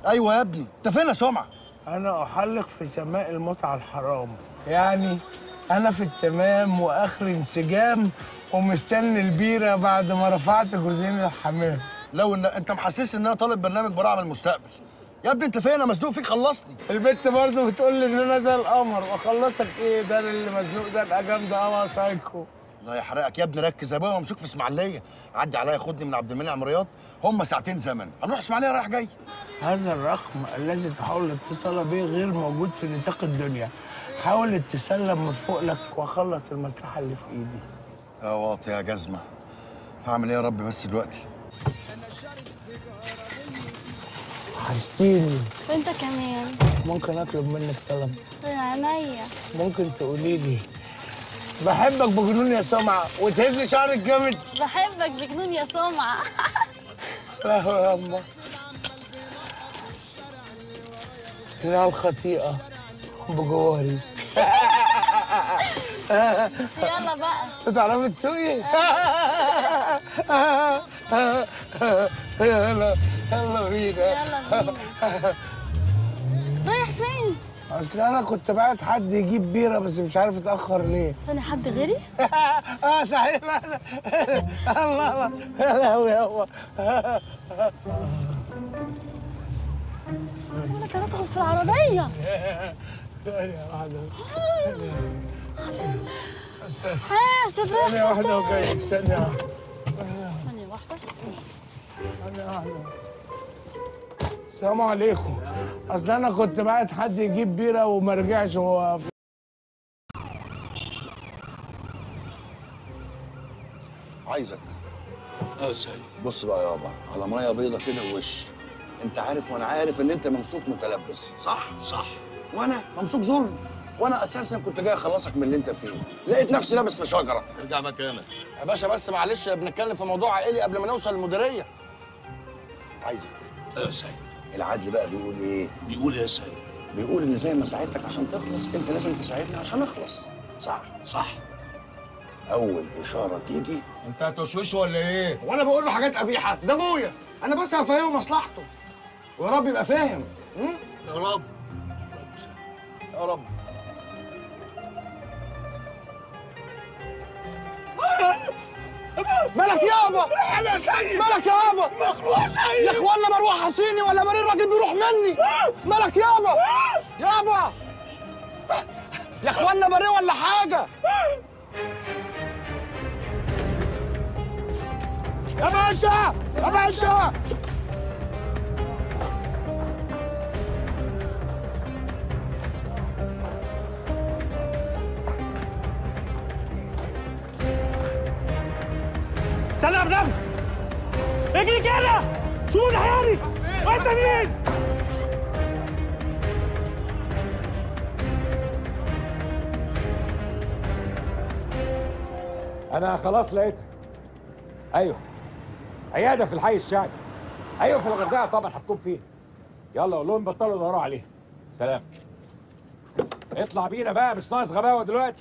ايوه يا ابني انت فين يا سمعه انا احلق في سماء المتعه الحرام يعني انا في التمام واخر انسجام ومستني البيره بعد ما رفعت جوزين الحمام لو ان انت محسس ان انا طالب برنامج براعم المستقبل يا ابني انت فين انا مزنوق فيك خلصني البت برضه بتقول لي ان انا زي القمر واخلصك ايه ده أنا اللي مزنوق ده ابقى جامده قوي يا سايكو الله يحرقك يا ابني ركز يا ابويا ممسوك في اسماعيليه عدي عليا خدني من عبد المنعم رياض هم ساعتين زمن هنروح اسماعيليه رايح جاي هذا الرقم الذي تحاول الاتصال به غير موجود في نطاق الدنيا حاول الاتصال لما فوق لك واخلص المصلحه اللي في ايدي يا واطي يا جزمه هعمل ايه يا رب بس دلوقتي وحشتيني وانت كمان ممكن اطلب منك طلب من عينيا ممكن تقولي لي بحبك بجنون يا سمعة وتهز شعرك جامد بحبك بجنون يا سمعة لا يا أما إنها الخطيئة بجواري يلا بقى تعرفي تسوقي؟ يلا يلا بينا يلا بينا رايح فين؟ اصل انا كنت بعت حد يجيب بيره بس مش عارف اتاخر ليه ثاني حد غيري؟ اه صحيح لا لا. الله الله يا لهوي يابا انا كمان ادخل في العربية ثانية واحدة حاسب ثانية رايح واحدة وجايك ثانية واحدة ثانية واحدة ثانية واحدة السلام عليكم اصل انا كنت بعت حد يجيب بيره وما رجعش هو في عايزك اه سيد بص بقى يابا على ميه بيضه كده ووش انت عارف وانا عارف ان انت ممسوك متلبس صح صح وانا ممسوك ظلم وانا اساسا كنت جاي اخلصك من اللي انت فيه لقيت نفسي لابس في شجره ارجع مكانك يا باشا بس معلش بنتكلم في موضوع عائلي قبل ما نوصل للمديريه عايزك اه سيد العدل بقى بيقول ايه بيقول يا سيد بيقول ان زي ما ساعدتك عشان تخلص انت لازم تساعدني عشان اخلص صح صح اول اشاره تيجي انت هتوشوش ولا ايه؟ وانا بقول له حاجات قبيحه ده ابويا انا بس هفهمه مصلحته ويا رب يبقى فاهم م? يا رب يا رب مالك يابا انا سيد مالك يابا مخلوق يا سيد اخوانا مروح حصيني ولا مرير راجل بيروح مني مالك يابا يابا يا اخوانا بريه ولا حاجه يا باشا يا باشا استنى يا ابراهيم اجري كده شوف الحياري وانت مين؟ انا خلاص لقيتها ايوه عياده في الحي الشعبي ايوه في الغردقه طبعا هتكون فين يلا قول لهم بطلوا يدوروا عليها سلام اطلع بينا بقى مش ناقص غباوه دلوقتي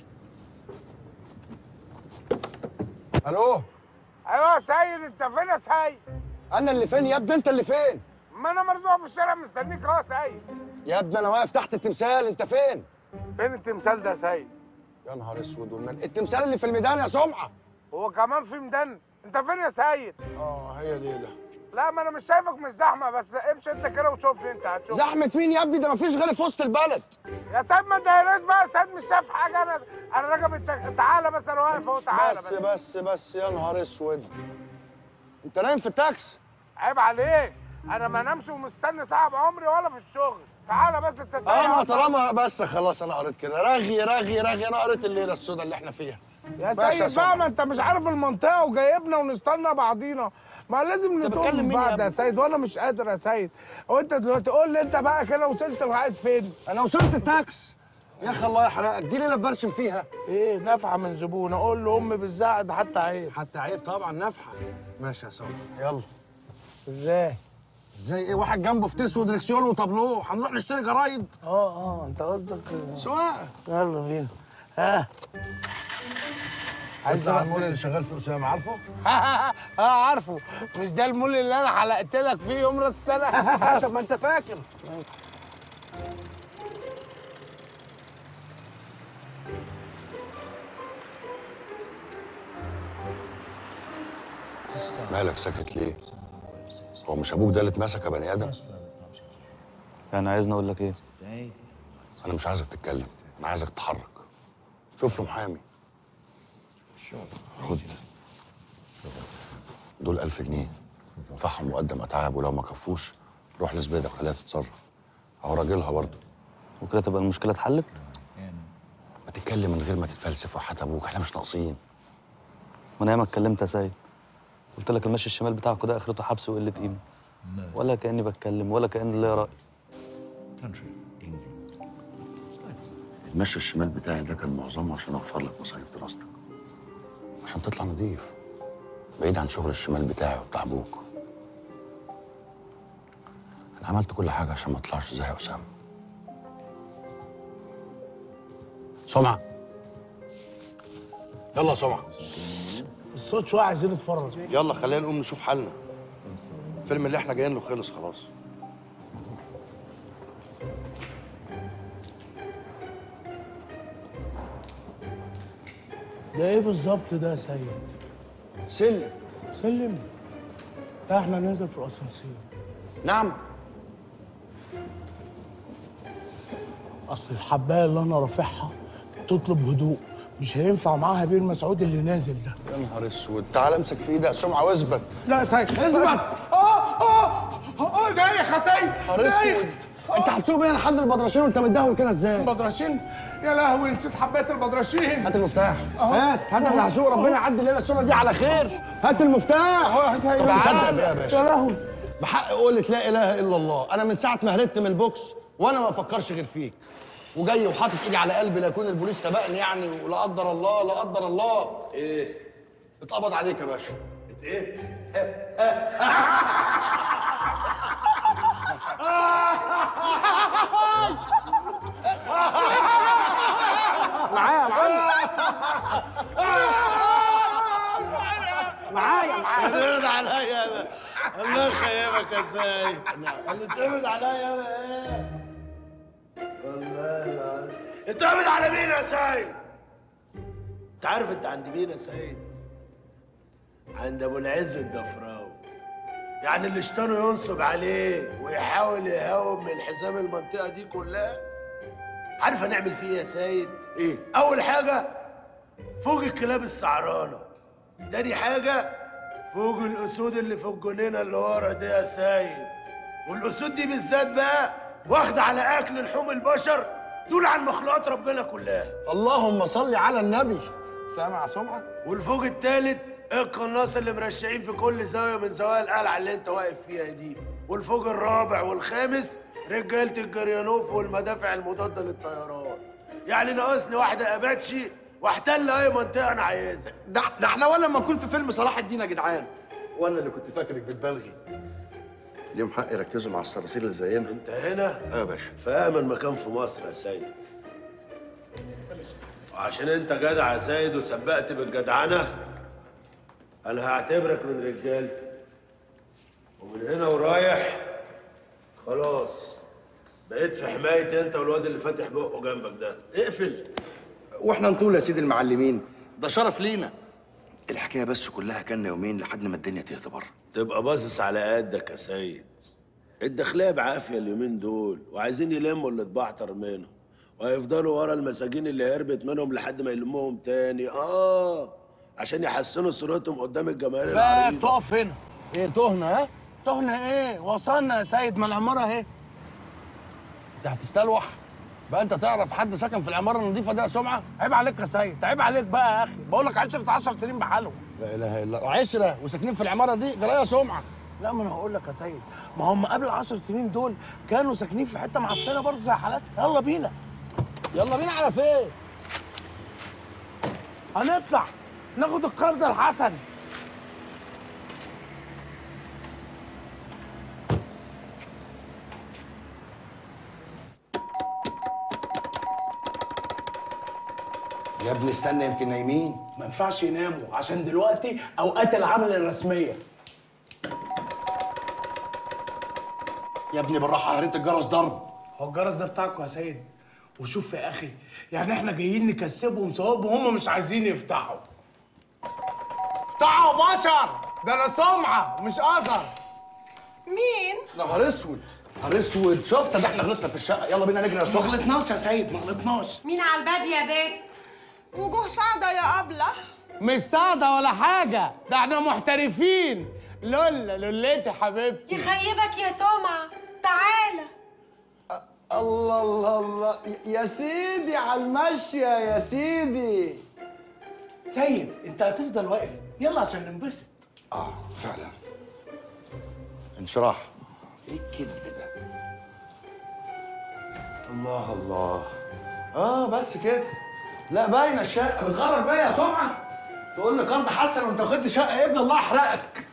الو ايوه يا سيد انت فين يا سيد؟ انا اللي فين يا ابني انت اللي فين ما انا مرزوع في الشارع مستنيك اهو يا سيد يا ابني انا واقف تحت التمثال انت فين فين التمثال ده يا سيد؟ يا نهار اسود والنبي التمثال اللي في الميدان يا سمعه هو كمان في ميدان انت فين يا سيد؟ اه هي ليله لا ما انا مش شايفك مش زحمه بس امشي انت كده وشوفني انت هتشوف زحمه مين يا ابني ده مفيش غيري في وسط البلد يا سيد ما تضايقناش بقى يا سيد مش شايف حاجه انا انا راجل التك... تعالى بس انا واقف اهو تعالى بس بس بس يا نهار اسود انت نايم في التاكسي عيب عليك انا ما انامش ومستني صاحب عمري ولا في الشغل تعالى بس انت اه ما طالما بس خلاص انا قريت كده رغي رغي رغي انا قريت الليله السوداء اللي احنا فيها يا ماشي يا سيد بقى سمعة. ما انت مش عارف المنطقه وجايبنا ونستنى بعضينا ما لازم بتكلم نتوه مين يا بعض يا ابني؟ سيد وانا مش قادر يا سيد وانت دلوقتي قول لي انت بقى كده وصلت لغايه فين؟ انا وصلت التاكس يا اخي الله يحرقك دي ليله برشم فيها ايه نافعه من زبون اقول له امي بالزعق ده حتى عيب حتى عيب طبعا نافحه ماشي يا سمعه يلا ازاي؟ زي ايه واحد جنبه فتيس ودركسيون وطابلوه هنروح نشتري جرايد اه اه انت قصدك سواقه يلا بينا ها عايز المول اللي شغال في اسامه عارفه؟ اه عارفه مش ده المول اللي انا حلقت لك فيه يوم راس السنه طب ما انت فاكر مالك ساكت ليه؟ هو مش ابوك ده اللي اتمسك يا بني ادم؟ يعني عايزني اقول لك ايه انا مش عايزك تتكلم انا عايزك تتحرك شوف له محامي خد دول ألف جنيه ادفعهم مقدم اتعاب ولو ما كفوش روح لزبيدة خليها تتصرف اهو راجلها برضه وكده تبقى المشكله اتحلت ما تتكلم من غير ما تتفلسف وحياة ابوك احنا مش ناقصين وانا ياما اتكلمت يا سيد قلت لك المشي الشمال بتاعكوا ده اخرته حبس وقله قيمه ولا كاني بتكلم ولا كاني ليا راي المشي الشمال بتاعي ده كان معظمه عشان اوفر لك مصاريف دراستك عشان تطلع نضيف بعيد عن شغل الشمال بتاعي وبتاع ابوك انا عملت كل حاجه عشان ما اطلعش زي اسامه سمعه يلا يا سمعه الصوت شويه عايزين نتفرج يلا خلينا نقوم نشوف حالنا الفيلم اللي احنا جايين له خلص خلاص ده ايه بالظبط ده يا سيد؟ سلم سلم لا احنا ننزل في الاسانسير نعم اصل الحبايه اللي انا رافعها تطلب هدوء مش هينفع معاها بيه المسعود اللي نازل ده يا نهار اسود تعال امسك في ايدي يا سمعه واثبت لا يا سيد اثبت اه اه اه دايخ يا سيد نهار اسود انت هتسوق بيا لحد البدرشين وانت متدهول كده ازاي؟ البدرشين يا لهوي نسيت حبايه البدرشين هات المفتاح هات هات اللي هسوق ربنا يعدي الليله السنه دي على خير هات المفتاح اهو يا سيد طب تصدق بيه يا باشا يا لهوي بحق قولة لا اله الا الله انا من ساعه ما هربت من البوكس وانا ما بفكرش غير فيك وجاي وحاطط ايدي على قلبي لا يكون البوليس سبقني يعني ولا قدر الله لا قدر الله ايه اتقبض عليك يا باشا معايا معايا معايا معايا اتقبض عليا انا الله يخيبك يا سيد اللي اتقبض عليا انا ايه والله العظيم اتقبض على مين يا سيد؟ انت عارف انت عند مين يا سيد؟ عند ابو العز الدفراوي يعني اللي اشتانه ينصب عليه ويحاول يهاوب من حزام المنطقه دي كلها عارف هنعمل فيه إيه يا سيد؟ ايه؟ اول حاجه فوق الكلاب السعرانه تاني حاجة فوق الأسود اللي في الجنينة اللي ورا دي يا سيد والأسود دي بالذات بقى واخدة على أكل لحوم البشر دول عن مخلوقات ربنا كلها اللهم صل على النبي سامع يا سمعه والفوق التالت القناص اللي مرشعين في كل زاوية من زوايا القلعة اللي انت واقف فيها دي والفوق الرابع والخامس رجالة الجريانوف والمدافع المضادة للطيارات يعني ناقصني واحدة أباتشي واحتل أي منطقة أنا عايزها ده ده احنا ولا ما نكون في فيلم صلاح الدين يا جدعان وانا اللي كنت فاكرك بتبالغي ليهم حق يركزوا مع الصراصير اللي زينا انت هنا اه يا باشا في أمن مكان في مصر يا سيد وعشان انت جدع يا سيد وسبقت بالجدعنة انا هعتبرك من رجالتي ومن هنا ورايح خلاص بقيت في حمايتي انت والواد اللي فاتح بقه جنبك ده اقفل واحنا نطول يا سيدي المعلمين ده شرف لينا الحكايه بس كلها كان يومين لحد ما الدنيا تهدى بره تبقى باصص على قدك يا سيد الداخلية بعافية اليومين دول وعايزين يلموا اللي اتبعتر منهم وهيفضلوا ورا المساجين اللي هربت منهم لحد ما يلموهم تاني اه عشان يحسنوا صورتهم قدام الجماهير بقى العريضة تقف هنا ايه تهنا ها تهنا ايه وصلنا يا سيد ما العماره اهي انت هتستلوح بقى انت تعرف حد ساكن في العماره النظيفه دي يا سمعه عيب عليك يا سيد عيب عليك بقى يا اخي بقول لك 10 10 سنين بحالهم لا اله الا الله وعشره وساكنين في العماره دي جرايه سمعه لا ما انا هقول لك يا سيد ما هم قبل العشر سنين دول كانوا ساكنين في حته معفنه برضه زي حالاتنا يلا بينا يلا بينا على فين هنطلع ناخد القرض الحسن يا ابني استنى يمكن نايمين ما ينفعش يناموا عشان دلوقتي اوقات العمل الرسميه يا ابني بالراحه هريت الجرس ضرب هو الجرس ده بتاعكم يا سيد وشوف يا اخي يعني احنا جايين نكسبهم ثواب وهم مش عايزين يفتحوا افتحوا بشر ده انا سمعه مش اثر مين؟ نهار اسود نهار اسود شفت ده احنا غلطنا في الشقه يلا بينا نجري يا ما سخن غلطناش يا سيد ما غلطناش مين على الباب يا بيت؟ وجوه صعدة يا أبلة مش صعدة ولا حاجة ده احنا محترفين لولا لولتي حبيبتي يخيبك يا سمعة تعالى الله الله الله يا سيدي على المشيه يا سيدي سيد انت هتفضل واقف يلا عشان ننبسط اه فعلا انشراح ايه الكذب ده الله الله اه بس كده لا باينه الشقه بتغرب بيا يا سمعه تقول لي قرض حسن وانت واخد لي شقه يا ابني الله يحرقك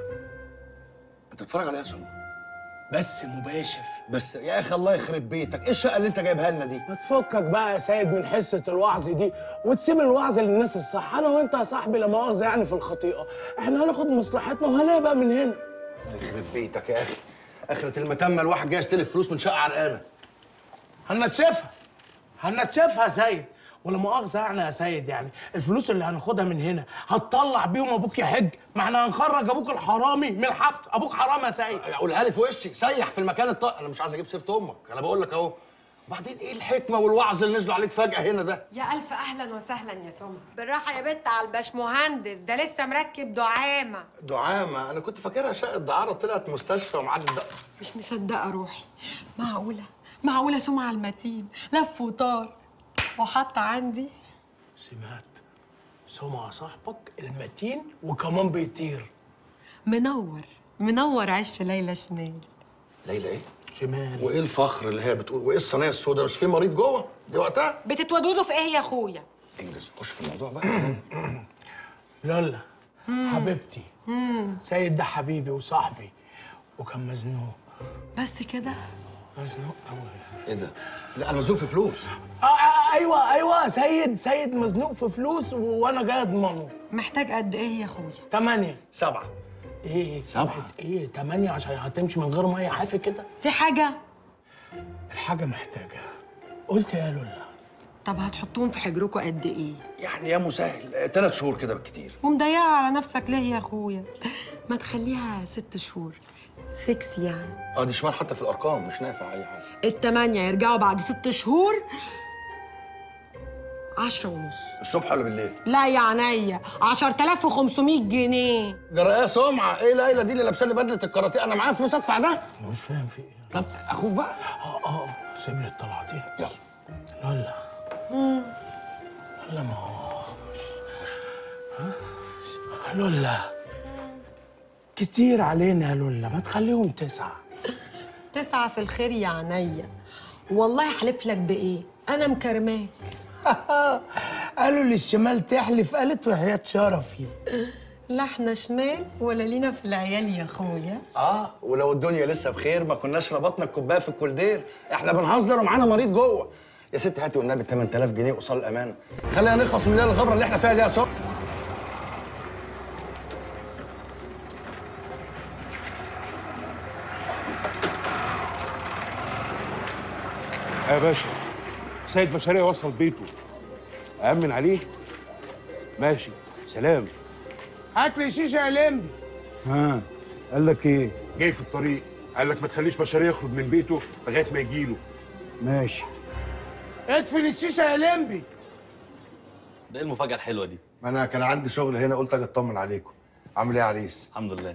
انت بتتفرج عليها يا سمعه بس مباشر بس يا اخي الله يخرب بيتك ايه الشقه اللي انت جايبها لنا دي ما تفكك بقى يا سيد من حصة الوعظ دي وتسيب الوعظ للناس الصح أنا وأنت يا صاحبي لا مؤاخذة يعني في الخطيئة إحنا هناخد مصلحتنا وهنبقى من هنا الله يخرب بيتك يا اخي اخرة المتمة الواحد جاي يستلف فلوس من شقه عرقانه هنتشافها هنتشافها يا سيد ولا مؤاخذة يعني يا سيد يعني الفلوس اللي هناخدها من هنا هتطلع بيهم أبوك يحج ما احنا هنخرج أبوك الحرامي من الحبس أبوك حرام يا سيد قولها لي في وشي سيح في المكان الطاق انا مش عايز اجيب سيره امك انا بقول لك اهو وبعدين ايه الحكمه والوعظ اللي نزلوا عليك فجاه هنا ده يا ألف أهلا وسهلا يا سمعة بالراحة يا بت على الباشمهندس ده لسه مركب دعامة دعامه انا كنت فاكرها شقه دعاره طلعت مستشفى ومعاد الدق مش مصدقة روحي معقولة معقولة سمعة المتين لف وطار وحط عندي سمعت سمع صاحبك المتين وكمان بيطير منور منور عش ليلى شمال ليلى ايه شمال وايه الفخر اللي هي بتقول وايه الصينيه السوداء مش في مريض جوه دي وقتها بتتودودوا في ايه يا اخويا انجز خش في الموضوع بقى لولا حبيبتي سيد ده حبيبي وصاحبي وكان مزنوق بس كده مزنوق قوي ايه ده لا انا مزنوق في فلوس آه آه ايوه ايوه سيد سيد مزنوق في فلوس و- وانا جاي اضمنه محتاج قد ايه يا اخويا تمانية سبعه ايه سبعة. ايه تمانية عشان هتمشي من غير ميه حافي كده في حاجة الحاجة محتاجة قلت يا لولا طب هتحطوهم في حجركم قد ايه يعني يا مسهل ثلاث شهور كده بالكتير ومضيقة على نفسك ليه يا اخويا ما تخليها ست شهور سكس يعني اه دي شمال حتى في الارقام مش نافع اي حاجه التمانية يرجعوا بعد ست شهور عشرة ونص الصبح ولا بالليل لا يا عينيا عشرة آلاف وخمسمية جنيه جرى ايه سمعه ايه ليلى دي اللي لابسه لي بدله الكاراتيه انا معايا فلوس ادفع ده مش فاهم في ايه طب اخوك بقى اه اه سيب لي الطلعة دي يلا لولا لولا ما هو ها؟ لولا كتير علينا يا لولا ما تخليهم تسعة تسعة في الخير يا عينيا والله حلف لك بإيه أنا مكرماك قالوا للشمال تحلف قالت وحياة شرفي لا احنا شمال ولا لينا في العيال يا اخويا اه ولو الدنيا لسه بخير ما كناش ربطنا الكوبايه في الكولدير احنا بنهزر ومعانا مريض جوه يا ست هاتي والنبي 8000 جنيه قصاد الامانه خلينا نخلص من الليله الغبره اللي احنا فيها دي يا سو يا باشا سيد مشاريع وصل بيته أأمن عليه ماشي سلام هات لي شيشة يا لمبي ها قال لك ايه جاي في الطريق قال لك ما تخليش مشاريع يخرج من بيته لغايه ما يجيله ماشي ادفن الشيشة يا لمبي ده ايه المفاجاه الحلوه دي ما انا كان عندي شغل هنا قلت اجي اطمن عليكم عامل ايه يا عريس الحمد لله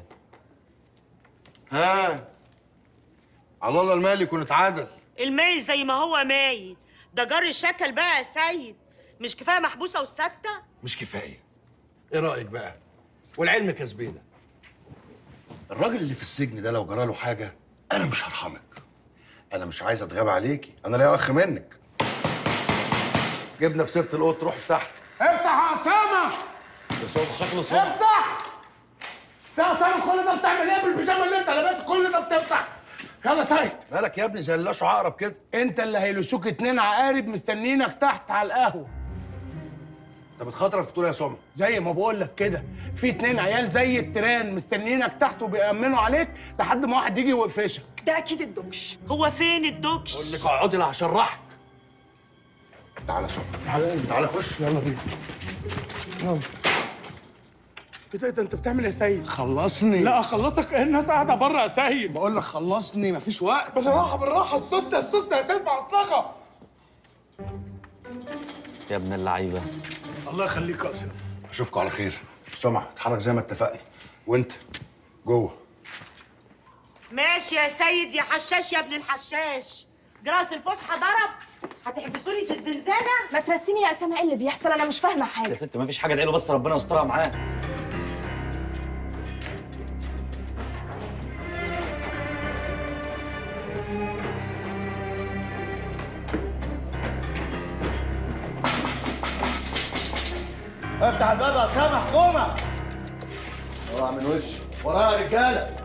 ها على الله المال يكون اتعادل المايل زي ما هو مايل ده جار الشكل بقى يا سيد مش كفايه محبوسه وساكته مش كفايه ايه رايك بقى والعلم كسبينا الراجل اللي في السجن ده لو جراله حاجه انا مش هرحمك انا مش عايز اتغاب عليكي انا ليا اخ منك جبنا في سيره القط روح افتح افتح يا أسامة شكله صعب افتح في أسامة كل ده بتعمل ايه بالبيجامة اللي انت لابسها كل ده بتفتح يلا سيد مالك يا ابني زي اللاشو عقرب كده انت اللي هيلوشوك اتنين عقارب مستنيينك تحت على القهوة انت بتخاطر في الفطور يا سمعه زي ما بقول لك كده في اتنين عيال زي التيران مستنيينك تحت وبيأمنوا عليك لحد ما واحد يجي ويقفشك ده اكيد الدكش هو فين الدكش اقول لك اقعدي لا هشرحك تعالى سمعه تعالى تعالى خش يلا بينا يلا ايه ده انت بتعمل ايه يا سيد؟ خلصني لا اخلصك الناس قاعده بره يا سيد بقول لك خلصني مفيش وقت بالراحه بالراحه السوسته السوسته يا سيد معصلقه يا ابن اللعيبه الله يخليك يا سيد اشوفكم على خير سمعه اتحرك زي ما اتفقنا وانت جوه ماشي يا سيد يا حشاش يا ابن الحشاش جراس الفسحه ضرب هتحبسوني في الزنزانه ما ترسيني يا اسامه ايه اللي بيحصل انا مش فاهمه يا حاجه ست ما فيش حاجه ادعي له بس ربنا يسترها معاه افتح الباب يا اسامه حكومه اوعى من وشي وراها يا رجاله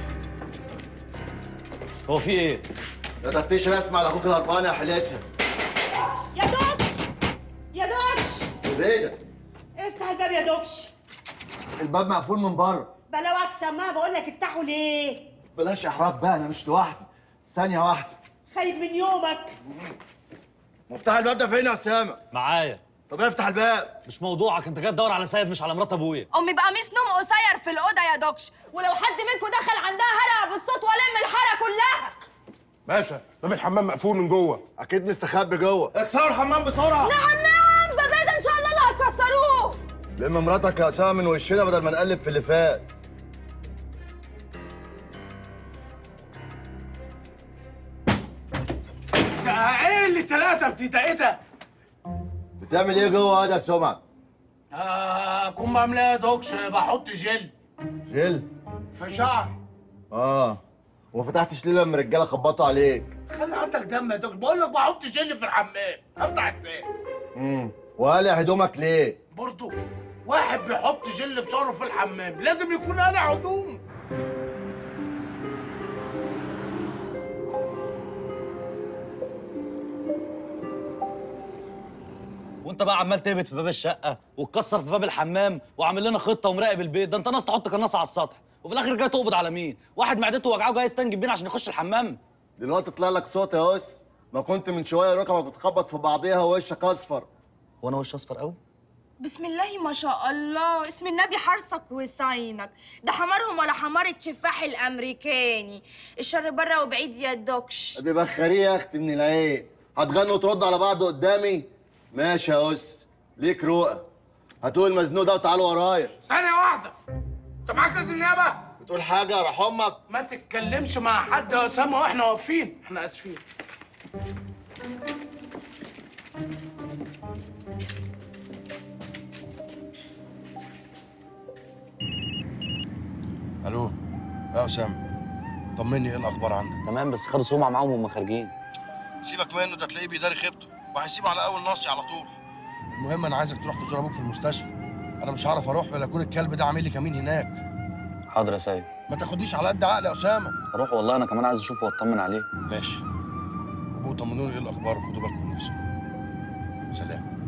هو في ايه؟ ده تفتيش رسمي على اخوك الهربان يا حليتها يا دوكش يا دوكش ايه ده افتح الباب يا دوكش الباب مقفول من بره بلاوعك سماعه بقول لك افتحه ليه بلاش احراج بقى انا مش لوحدي ثانيه واحده خايف من يومك مفتاح الباب ده فين يا اسامه معايا طب افتح الباب مش موضوعك انت جاي تدور على سيد مش على مرات ابويا امي بقميص نوم قصير في الاوضه يا دوكش ولو حد منكم دخل عندها هرق بالصوت والم الحاره كلها باشا باب الحمام مقفول من جوه اكيد مستخبي جوه اكسروا الحمام بسرعه نعم نعم ده بيت ان شاء الله اللي هتكسروه لم مراتك يا اسامه من وشنا بدل ما نقلب في اللي فات ده ايه اللي ثلاثه بتيتا ايه ده؟ بتعمل ايه جوه هذا يا سمعه آه كون بعمل ايه يا دوكش بحط جل جيل في شعري اه وما فتحتش ليه لما الرجاله خبطوا عليك خلي عندك دم يا دوكش بقول لك بحط جل في الحمام افتح ازاي؟ امم وقالع هدومك ليه برضه واحد بيحط جل في شعره في الحمام لازم يكون قالع هدوم وانت بقى عمال تهبط في باب الشقه وتكسر في باب الحمام وعامل لنا خطه ومراقب البيت ده انت ناس تحط قناصه على السطح وفي الاخر جاي تقبض على مين واحد معدته وجعه جاي يستنجد بينا عشان يخش الحمام دلوقتي طلع لك صوت يا اس ما كنت من شويه ركبك بتخبط في بعضيها ووشك اصفر وانا وش اصفر قوي بسم الله ما شاء الله اسم النبي حرصك وصينك ده حمارهم ولا حمار التفاح الامريكاني الشر بره وبعيد يا دوكش بيبخريه يا اختي من العين هتغنوا وتردوا على بعض قدامي ماشي يا اس ليك رؤى هتقول المزنوق ده وتعالوا ورايا ثانيه واحده انت معاك اذن نيابه بتقول حاجه يا راح امك ما تتكلمش مع حد يا اسامه واحنا واقفين احنا اسفين الو يا اسامه طمني ايه الاخبار عندك تمام بس خدوا سمعه معاهم وهم خارجين سيبك منه ده تلاقيه بيداري خيبته وهيسيبه على اول ناصي على طول المهم انا عايزك تروح تزور ابوك في المستشفى انا مش هعرف اروح ولا يكون الكلب ده عامل لي كمين هناك حاضر يا سيد ما تاخدنيش على قد عقلي يا اسامه اروح والله انا كمان عايز اشوفه واطمن عليه ماشي ابوه طمنوني ايه الاخبار وخدوا بالكم من نفسكم سلام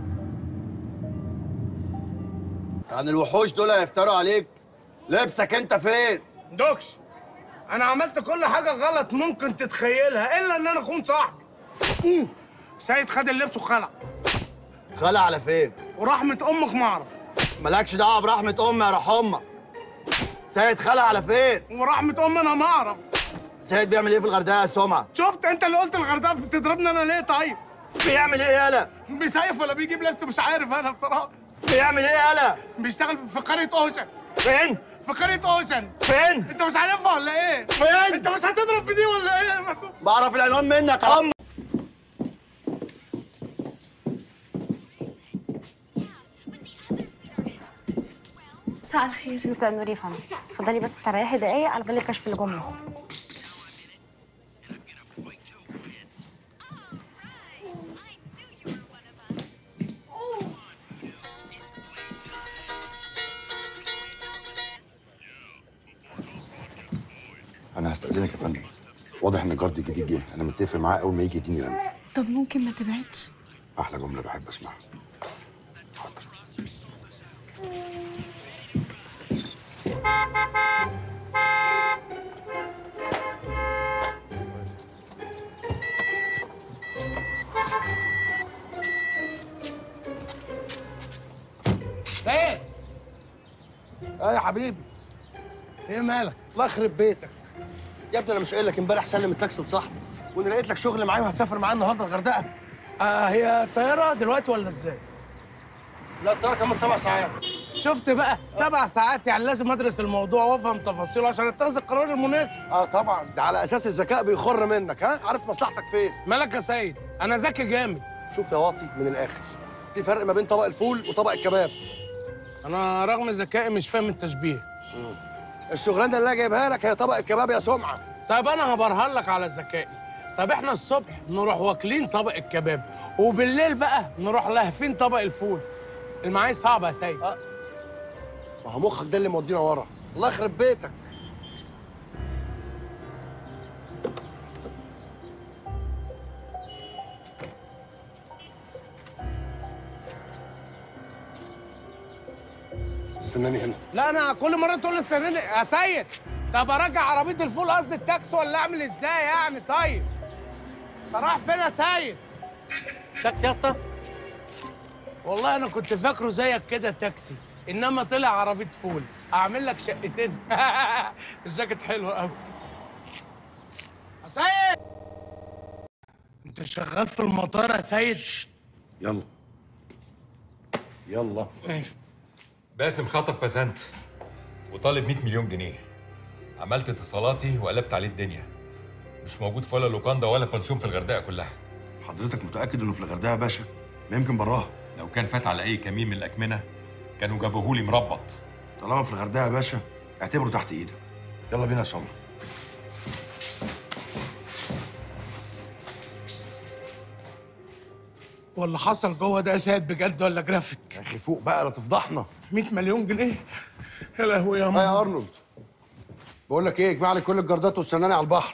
يعني الوحوش دول هيفتروا عليك لبسك انت فين دوكش انا عملت كل حاجه غلط ممكن تتخيلها الا ان انا اكون صاحبي أوه. سيد خد اللبس وخلع خلع على فين ورحمه امك ما اعرف مالكش دعوه برحمه امي يا راح امك سيد خلع على فين ورحمه امي انا ما اعرف سيد بيعمل ايه في الغردقه يا سمعه شفت انت اللي قلت الغردقه بتضربني انا ليه طيب بيعمل ايه يالا بيسيف ولا بيجيب لبس مش عارف انا بصراحه بيعمل ايه يالا بيشتغل في قريه اوشن فين في قريه اوشن فين انت مش عارفها ولا ايه فين انت مش هتضرب بدي ولا ايه بس بعرف العنوان منك يا عم مساء الخير مساء النور يا فندم اتفضلي بس استريحي دقايق على بال الكشف اللي جمله انا هستاذنك يا فندم واضح ان الجارد الجديد جه انا متفق معاه اول ما يجي يديني رن طب ممكن ما تبعدش احلى جمله بحب اسمعها حاضر سيد اه يا حبيبي ايه مالك الله يخرب بيتك يا ابني انا مش قايل لك امبارح سلم التاكسي لصاحبي وانا لقيت لك شغل معايا وهتسافر معايا النهارده الغردقه آه هي طياره دلوقتي ولا ازاي لا الطياره كمان سبع ساعات شفت بقى سبع ساعات يعني لازم ادرس الموضوع وافهم تفاصيله عشان اتخذ القرار المناسب اه طبعا ده على اساس الذكاء بيخر منك ها عارف مصلحتك فين مالك يا سيد انا ذكي جامد شوف يا واطي من الاخر في فرق ما بين طبق الفول وطبق الكباب انا رغم ذكائي مش فاهم التشبيه الشغلانه اللي انا جايبها لك هي طبق الكباب يا سمعه طيب انا هبرهن لك على ذكائي طب احنا الصبح نروح واكلين طبق الكباب وبالليل بقى نروح لهفين طبق الفول المعايير صعبه يا سيد ما هو مخك ده اللي مودينا ورا الله يخرب بيتك استناني هنا لا انا كل مره تقول لي استناني يا سيد طب ارجع عربيه الفول قصدي التاكسي ولا اعمل ازاي يعني طيب انت رايح فين يا سيد تاكسي يا اسطى والله انا كنت فاكره زيك كده تاكسي انما طلع عربيه فول اعمل لك شقتين الجاكيت حلو قوي يا سيد انت شغال في المطار يا سيد يلا يلا باسم خطف فسنت وطالب 100 مليون جنيه عملت اتصالاتي وقلبت عليه الدنيا مش موجود في ولا لوكاندا ولا بنسيون في الغردقه كلها حضرتك متاكد انه في الغردقه يا باشا ما يمكن براها لو كان فات على اي كمين من الاكمنه كانوا جابوهولي مربط طالما في الغردقه يا باشا اعتبره تحت ايدك يلا بينا يا سمر واللي حصل جوه ده يا سيد بجد ولا جرافيك يا اخي فوق بقى لا تفضحنا 100 مليون جنيه يا لهوي يا ها ماما يا ارنولد بقول لك ايه اجمع لي كل الجردات والسناني على البحر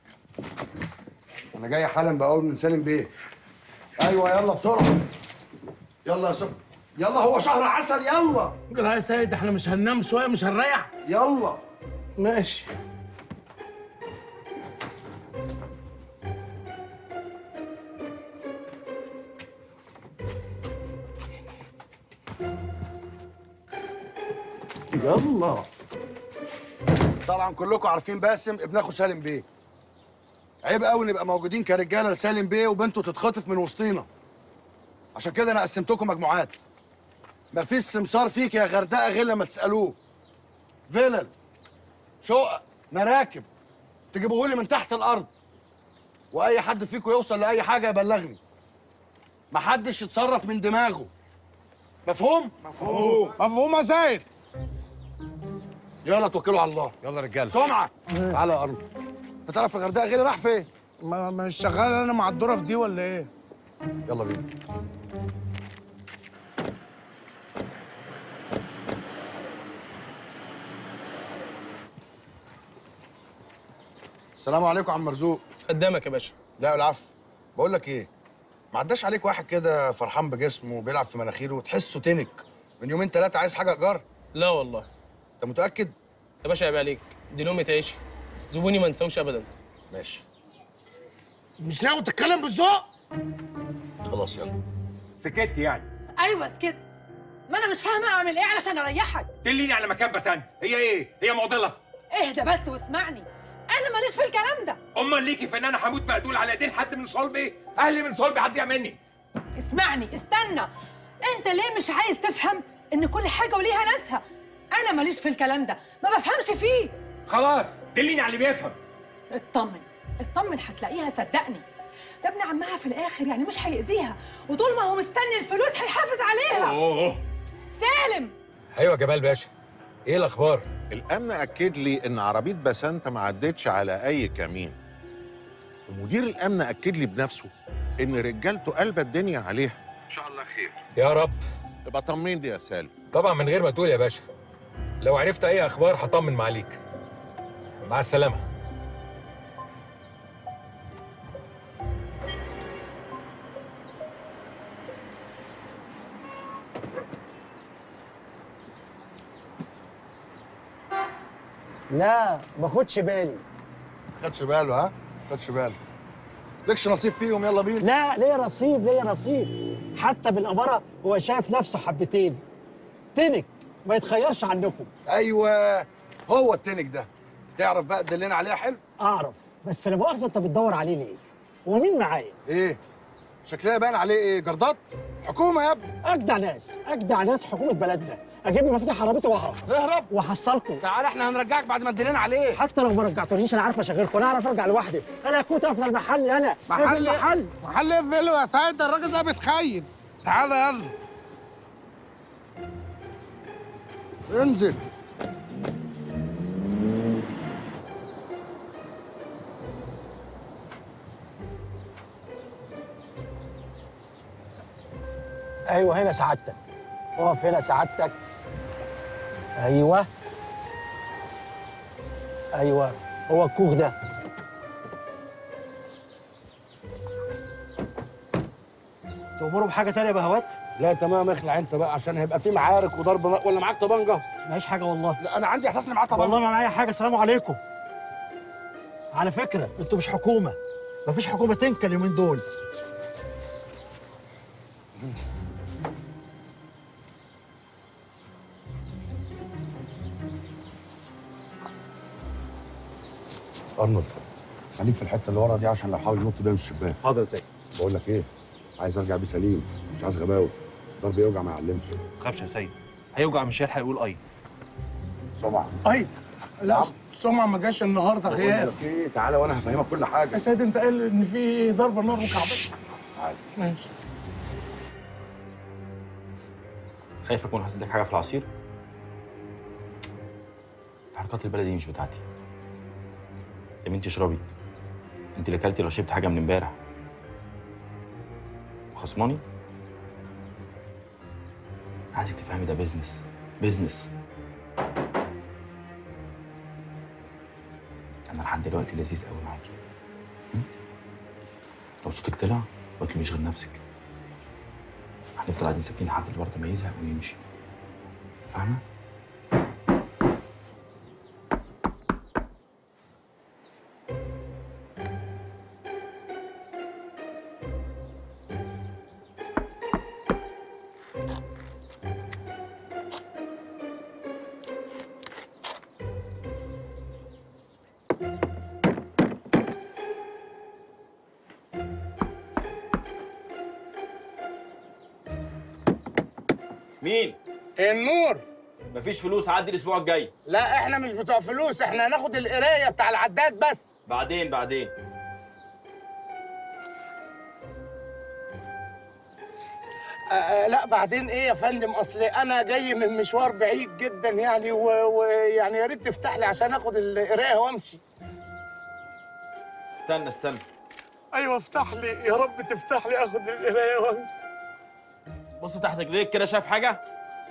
انا جاي حالا بقول من سالم بيه ايوه يلا بسرعه يلا يا سمر يلا هو شهر عسل يلا يا سيد احنا مش هننام شويه مش هنريح يلا ماشي يلا طبعا كلكم عارفين باسم ابن اخو سالم بيه عيب قوي نبقى موجودين كرجاله لسالم بيه وبنته تتخطف من وسطينا عشان كده انا قسمتكم مجموعات مفيش سمسار فيك يا غردقه غير لما تسالوه فيلل شقق مراكب تجيبوه لي من تحت الارض واي حد فيكم يوصل لاي حاجه يبلغني محدش يتصرف من دماغه مفهوم مفهوم مفهوم يا سيد يلا توكلوا على الله يلا رجاله سمعه تعالى يا ارنولد انت تعرف الغردقه غيري راح فين ما مش شغال انا مع الدوره في دي ولا ايه يلا بينا السلام عليكم عم مرزوق قدامك يا باشا لا العفو بقول لك ايه ما عداش عليك واحد كده فرحان بجسمه وبيلعب في مناخيره وتحسه تنك من يومين ثلاثه عايز حاجه ايجار لا والله انت متاكد يا باشا عيب عليك دي لقمة عيش زبوني ما نساوش ابدا ماشي مش ناوي تتكلم بالذوق خلاص يلا سكت يعني ايوه سكت ما انا مش فاهمه اعمل ايه علشان اريحك دليني على مكان بسنت هي ايه هي معضله اهدى بس واسمعني انا ماليش في الكلام ده امال ليكي في ان انا هموت مقتول على ايدين حد من صلبي اهلي من صلبي هتضيع مني اسمعني استنى انت ليه مش عايز تفهم ان كل حاجه وليها ناسها انا ماليش في الكلام ده ما بفهمش فيه خلاص دليني على اللي بيفهم اطمن اطمن هتلاقيها صدقني ده ابن عمها في الاخر يعني مش هيأذيها وطول ما هو مستني الفلوس هيحافظ عليها اوه سالم ايوه جمال باشا ايه الاخبار الامن اكد لي ان عربيه بسنت ما عدتش على اي كمين ومدير الامن اكد لي بنفسه ان رجالته قلبة الدنيا عليها ان شاء الله خير يا رب يبقى طمني يا سالم طبعا من غير ما تقول يا باشا لو عرفت اي اخبار هطمن معاليك مع السلامه لا ما خدش بالي خدش باله ها خدش باله لكش نصيب فيهم يلا بينا لا ليا نصيب ليا نصيب حتى بالاماره هو شايف نفسه حبتين تنك ما يتخيرش عنكم ايوه هو التنك ده تعرف بقى تدلنا عليها حلو اعرف بس لا مؤاخذه انت بتدور عليه ليه هو مين معايا ايه شكلها باين عليه ايه جردات حكومه يا ابني اجدع ناس اجدع ناس حكومه بلدنا اجيب لي مفاتيح عربيتي واهرب اهرب واحصلكم تعال احنا هنرجعك بعد ما ادينا عليه حتى لو ما رجعتونيش انا عارف اشغلكم انا اعرف ارجع لوحدي انا كنت افضل محلي انا محل محل محل اقفله يا سيد ده الراجل ده بيتخيل تعالى يلا انزل ايوه هنا سعادتك اقف هنا سعادتك ايوه ايوه هو الكوخ ده تأمروا بحاجة تانية يا بهوات؟ لا تمام اخلع انت بقى عشان هيبقى في معارك وضرب نار ولا معاك طبنجه معيش حاجة والله لا انا عندي احساس ان معاه طبنجه والله ما معايا حاجة السلام عليكم على فكرة انتوا مش حكومة مفيش حكومة تنكر اليومين دول ارنولد خليك في الحته اللي ورا دي عشان لو حاول ينط بيها من الشباك حاضر يا سيد بقول لك ايه عايز ارجع بيه سليم مش عايز غباوه ضرب يوجع ما يعلمش ما تخافش يا سيد هيوجع مش هيلحق يقول اي سمعه اي لا سمع ما جاش النهارده بقول غياب لك ايه تعالى وانا هفهمك كل حاجه يا سيد انت قال ان في ضربه نار وكعبيه تعالى ماشي خايف اكون حاطط لك حاجه في العصير حركات البلد دي مش بتاعتي يا بنتي اشربي انت اللي اكلتي لو شربت حاجه من امبارح خصماني عايزك تفهمي ده بيزنس بيزنس انا لحد دلوقتي لذيذ قوي معاكي م? لو صوتك طلع ما تلوميش غير نفسك هنفضل قاعدين ساكتين لحد الورد ما يزهق ويمشي فاهمه مين؟ النور مفيش فلوس عدي الاسبوع الجاي لا احنا مش بتوع فلوس احنا هناخد القرايه بتاع العداد بس بعدين بعدين آه آه لا بعدين ايه يا فندم اصل انا جاي من مشوار بعيد جدا يعني و- ويعني يا ريت تفتح لي عشان اخد القرايه وامشي استنى استنى ايوه افتح لي يا رب تفتح لي اخد القرايه وامشي بص تحت رجليك كده شايف حاجه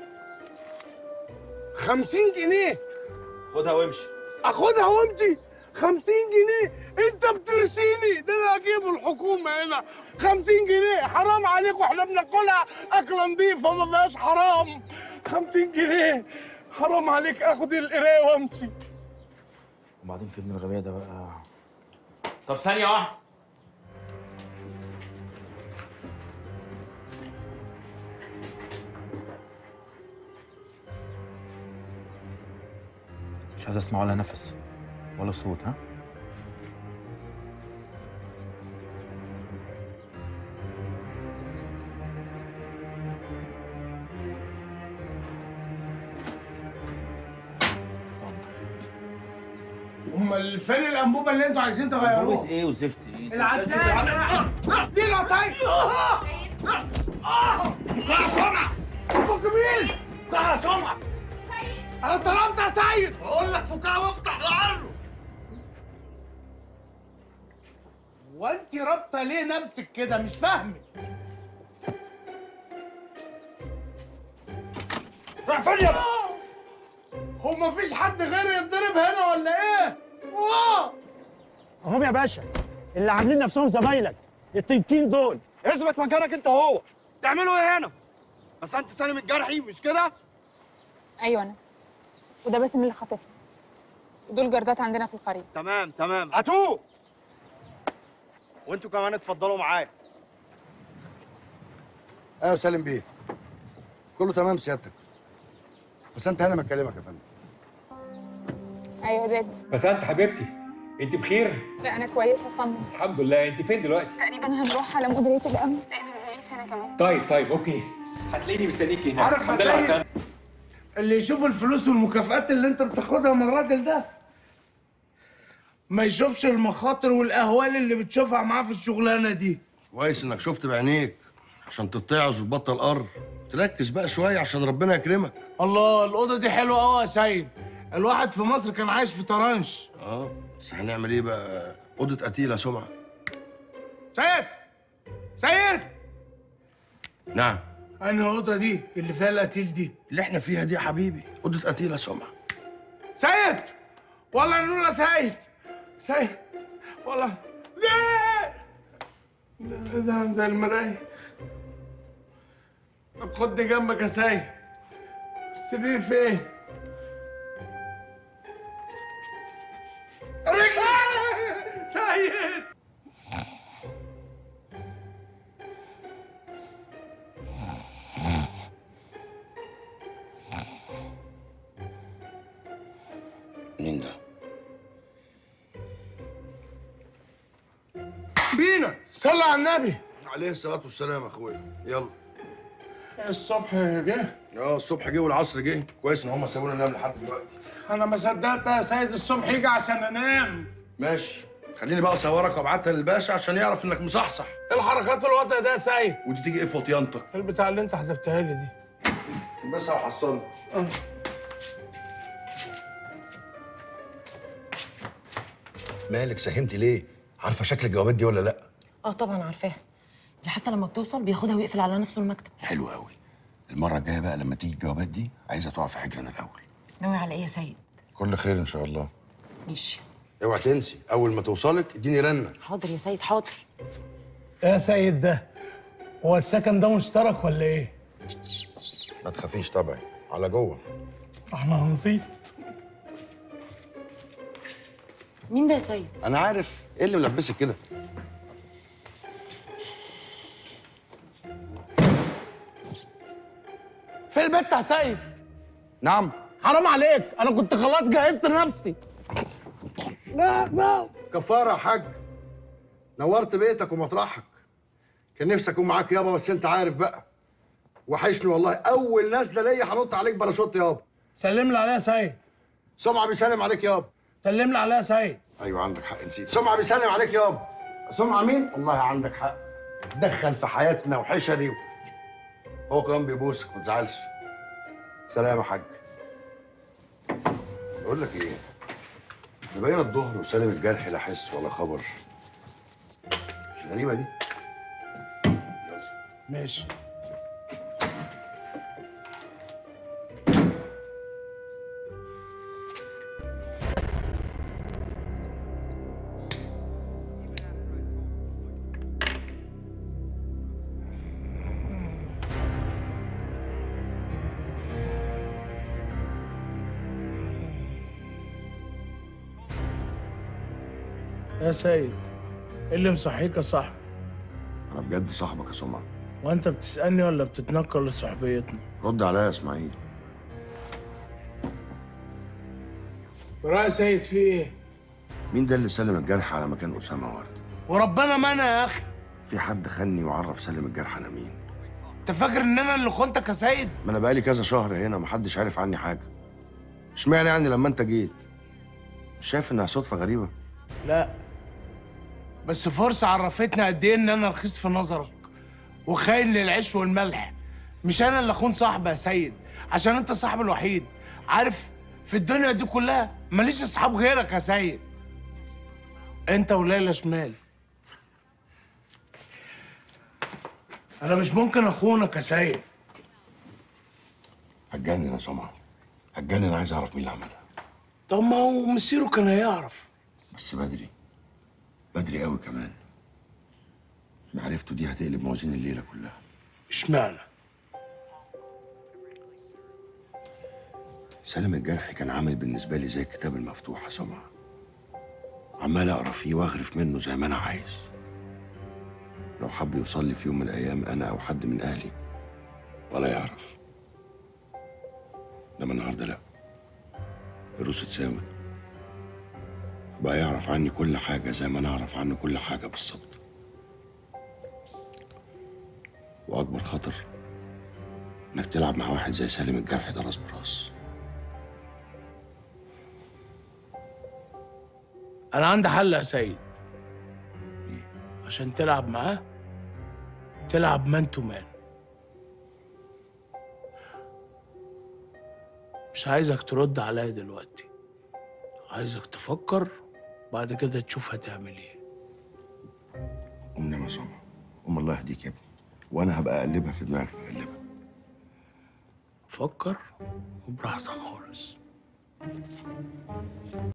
50 جنيه خدها وامشي اخدها وامشي 50 جنيه انت بترسيني ده انا هجيبه الحكومه هنا 50 جنيه حرام عليك واحنا بناكلها اكله نظيفه ما فيهاش حرام 50 جنيه حرام عليك اخد القرايه وامشي وبعدين في ابن الغبية ده بقى طب ثانية واحدة مش عايز اسمع ولا نفس ولا صوت ها امال فين الانبوبه اللي انتوا عايزين تغيروها؟ ايه وزفت ايه العداد دي يا سيد فكها سمعة فك مين؟ فكها سمعة انا طلبت يا سيد بقول لك فكها وافتح لعره وانت رابطه ليه نفسك كده مش فاهمك راح فين يا هو مفيش حد غيري يتضرب هنا ولا ايه؟ واه اهم يا باشا اللي عاملين نفسهم زمايلك التنكين دول اثبت مكانك انت هو تعملوا ايه هنا بس انت سالم الجرحي مش كده ايوه انا وده باسم اللي خاطفني ودول جردات عندنا في القرية تمام تمام هاتوه وانتوا كمان اتفضلوا معايا ايوه سالم بيه كله تمام سيادتك بس انت هنا بكلمك يا فندم ايوه دادي بس انت حبيبتي انت بخير لا انا كويسه اطمن الحمد لله انت فين دلوقتي تقريبا هنروح على مديريه الامن لان البوليس هنا كمان طيب طيب اوكي هتلاقيني مستنيكي هناك عارف الحمد لله على هتلاقي- السلامه اللي يشوف الفلوس والمكافآت اللي انت بتاخدها من الراجل ده ما يشوفش المخاطر والاهوال اللي بتشوفها معاه في الشغلانه دي كويس انك شفت بعينيك عشان تتعظ وتبطل قر تركز بقى شويه عشان ربنا يكرمك الله الاوضه دي حلوه قوي يا سيد الواحد في مصر كان عايش في طرنش اه بس هنعمل ايه بقى اوضه قتيله سمعه سيد سيد نعم انهي اوضه دي اللي فيها القتيل دي اللي احنا فيها دي يا حبيبي اوضه قتيله سمعه سيد والله نور يا سيد سيد والله ليه ده ده, ده المرايه طب خدني جنبك يا سيد السرير فين؟ رجلي سيد مين ده بينا صلى على النبي عليه الصلاه والسلام يا اخويا يلا الصبح جه اه الصبح جه والعصر جه كويس ان هم سابونا ننام لحد دلوقتي انا ما صدقت يا سيد الصبح يجي عشان انام ماشي خليني بقى اصورك وابعتها للباشا عشان يعرف انك مصحصح ايه الحركات الوطئه ده يا سيد ودي تيجي ايه في وطيانتك البتاع اللي انت حذفتها لي دي بس وحصلني مالك ساهمتي ليه عارفه شكل الجوابات دي ولا لا اه طبعا عارفاها دي حتى لما بتوصل بياخدها ويقفل على نفسه المكتب حلو قوي المره الجايه بقى لما تيجي الجوابات دي عايزه تقع في حجرنا الاول ناوي على ايه يا سيد كل خير ان شاء الله ماشي اوعي تنسي اول ما توصلك اديني رنه حاضر يا سيد حاضر يا سيد ده هو السكن ده مشترك ولا ايه؟ ما تخافيش طبعا على جوه احنا هنصيب مين ده يا سيد انا عارف ايه اللي ملبسك كده في البيت يا سيد نعم حرام عليك انا كنت خلاص جهزت نفسي لا لا كفاره يا حاج نورت بيتك ومطرحك كان نفسي اكون معاك يابا بس انت عارف بقى وحشني والله اول نازله ليا هنط عليك باراشوت يابا سلم لي عليها يا سيد سمعه بيسلم عليك يابا سلم لي عليها يا سيد ايوه عندك حق نسيت سمعه بيسلم عليك يابا سمعه مين والله عندك حق دخل في حياتنا وحشري و... هو كمان بيبوسك ما تزعلش سلام يا حاج بقول لك ايه احنا بقينا الظهر وسالم الجرح لا حس ولا خبر مش غريبه دي ماشي يا سيد إيه اللي مصحيك يا صاحبي انا بجد صاحبك يا سمعه وانت بتسالني ولا بتتنكر لصحبيتنا رد عليا يا اسماعيل وراء سيد في ايه مين ده اللي سلم الجرح على مكان اسامه ورد وربنا ما انا يا اخي في حد خني وعرف سلم الجرح انا مين انت فاكر ان انا اللي خنتك يا سيد ما انا بقالي كذا شهر هنا محدش عارف عني حاجه اشمعنى يعني لما انت جيت مش شايف انها صدفه غريبه لا بس فرصة عرفتني قد ايه ان انا رخيص في نظرك وخاين للعيش والملح مش انا اللي اخون صاحبي يا سيد عشان انت صاحبي الوحيد عارف في الدنيا دي كلها ماليش اصحاب غيرك يا سيد انت وليلى شمال انا مش ممكن اخونك يا سيد هتجنن يا سمعه هتجنن عايز اعرف مين اللي عملها طب ما هو مسيره كان هيعرف بس بدري بدري قوي كمان معرفته دي هتقلب موازين الليله كلها اشمعنى سالم الجرحي كان عامل بالنسبة لي زي الكتاب المفتوح يا سمعة عمال أقرأ فيه وأغرف منه زي ما أنا عايز لو حب يوصل لي في يوم من الأيام أنا أو حد من أهلي ولا يعرف إنما النهاردة لأ الروس اتساوت بقى يعرف عني كل حاجة زي ما أنا أعرف عنه كل حاجة بالظبط وأكبر خطر إنك تلعب مع واحد زي سالم الجرحي ده راس براس انا عندي حل يا سيد عشان تلعب معاه تلعب مان تو مان مش عايزك ترد عليا دلوقتي عايزك تفكر بعد كده تشوف هتعمل ايه قوم نام يا سمعة قوم الله يهديك يا ابني وأنا هبقى أقلبها في دماغي أقلبها فكر وبراحتك خالص